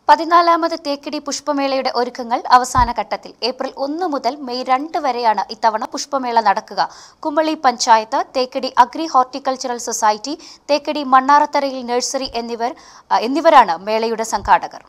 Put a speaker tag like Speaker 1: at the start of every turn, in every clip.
Speaker 1: പതിനാലാമത് തേക്കടി പുഷ്പമേളയുടെ ഒരുക്കങ്ങൾ അവസാന ഘട്ടത്തിൽ ഏപ്രിൽ ഒന്ന് മുതൽ മെയ് രണ്ട് വരെയാണ് ഇത്തവണ പുഷ്പമേള നടക്കുക Kumily panchayat Thekkady agri horticultural society Thekkady മണ്ണാറത്തറയിൽ നഴ്സറി എന്നിവർ അഹ് എന്നിവരാണ് മേളയുടെ സംഘാടകർ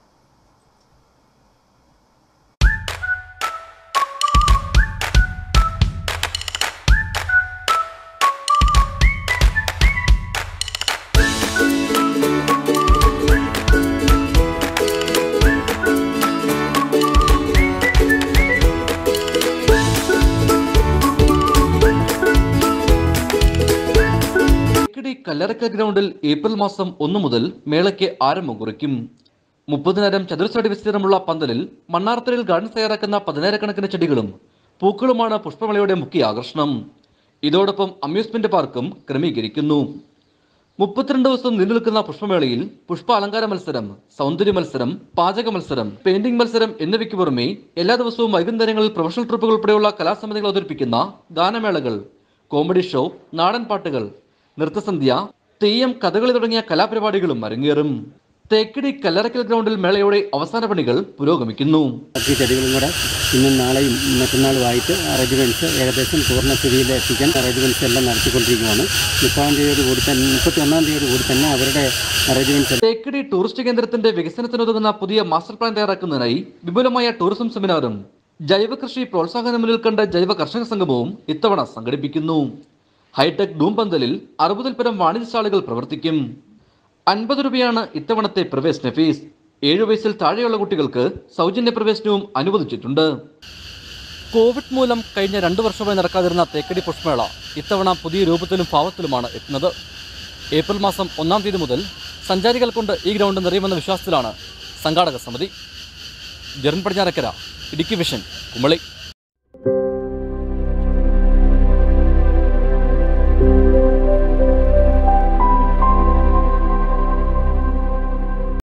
Speaker 2: തേക്കടി കല്ലറക്കൽ ഗ്രൗണ്ടിൽ ഏപ്രിൽ മാസം ഒന്ന് മുതൽ മേളയ്ക്ക് ആരംഭം കുറിക്കും മുപ്പതിനായിരം ചതുരശ്രടി വിസ്തീർണമുള്ള പന്തലിൽ മണ്ണാർത്തരയിൽ ഗാർഡൻസ് തയ്യാറാക്കുന്ന പതിനായിരക്കണക്കിന് ചെടികളും പൂക്കളുമാണ് പുഷ്പമേളയുടെ മുഖ്യ ആകർഷണം ഇതോടൊപ്പം അമ്യൂസ്മെന്റ് പാർക്കും ക്രമീകരിക്കുന്നു മുപ്പത്തിരണ്ട് ദിവസം നീണ്ടുനിൽക്കുന്ന പുഷ്പമേളയിൽ പുഷ്പ അലങ്കാര മത്സരം സൗന്ദര്യ മത്സരം പാചക മത്സരം പെയിന്റിംഗ് മത്സരം എന്നിവയ്ക്ക് പുറമെ എല്ലാ ദിവസവും വൈകുന്നേരങ്ങളിൽ പ്രൊഫഷണൽ ട്രൂപ്പുകൾ ഉൾപ്പെടെയുള്ള കലാസമിതികൾ അവതരിപ്പിക്കുന്ന ഗാനമേളകൾ കോമഡി ഷോ നാടൻ പാട്ടുകൾ നൃത്തസന്ധ്യ തെയ്യം കഥകളി തുടങ്ങിയ കലാപരിപാടികളും അരങ്ങേറും തേക്കടി കല്ലറക്കൽ ഗ്രൗണ്ടിൽ മേളയുടെ അവസാന പണികൾ പുരോഗമിക്കുന്നു
Speaker 3: ബാക്കി ചെടികളും കൂടെ ഇന്നും നാളെയും മറ്റന്നാളുമായിട്ട് അറേഞ്ച്മെൻറ്റ്സ് ഏകദേശം പൂർണ്ണസ്ഥിതിയിൽ എത്തിക്കാൻ അറേഞ്ച്മെൻറ്റ്സ് എല്ലാം നടത്തിക്കൊണ്ടിരിക്കുകയാണ് മുപ്പതാം തീയതി കൂടി തന്നെ മുപ്പത്തി ഒന്നാം തീയതി കൂടി തന്നെ അവരുടെ അറേഞ്ച്മെൻറ്റ്സ്
Speaker 2: തേക്കടി ടൂറിസ്റ്റ് കേന്ദ്രത്തിന്റെ വികസനത്തിനുതകുന്ന പുതിയ മാസ്റ്റർ പ്ലാൻ തയ്യാറാക്കുന്നതിനായി വിപുലമായ ടൂറിസം സെമിനാറും ജൈവ കൃഷി പ്രോത്സാഹനം മുന്നിൽ കണ്ട ജൈവ കർഷക സംഗമവും ഇത്തവണ സംഘടിപ്പിക്കുന്നു ഹൈടെക് ഡൂം പന്തലിൽ അറുപതിൽ പരം വാണിജ്യശാലകൾ പ്രവർത്തിക്കും അൻപത് രൂപയാണ് ഇത്തവണത്തെ പ്രവേശന ഫീസ് ഏഴു വയസ്സിൽ താഴെയുള്ള കുട്ടികൾക്ക് സൗജന്യ പ്രവേശനവും അനുവദിച്ചിട്ടുണ്ട് കോവിഡ് മൂലം കഴിഞ്ഞ രണ്ടു വർഷമായി നടക്കാതിരുന്ന തേക്കടി പുഷ്പമേള ഇത്തവണ പുതിയ രൂപത്തിലും ഭാവത്തിലുമാണ് എത്തുന്നത് ഏപ്രിൽ മാസം ഒന്നാം തീയതി മുതൽ സഞ്ചാരികൾ കൊണ്ട് ഈ ഗ്രൗണ്ട് നിറയുമെന്ന വിശ്വാസത്തിലാണ് സംഘാടക സമിതി ജെറിൻ പടിഞ്ഞാറക്കര ഇടുക്കി വിഷൻ കുമളി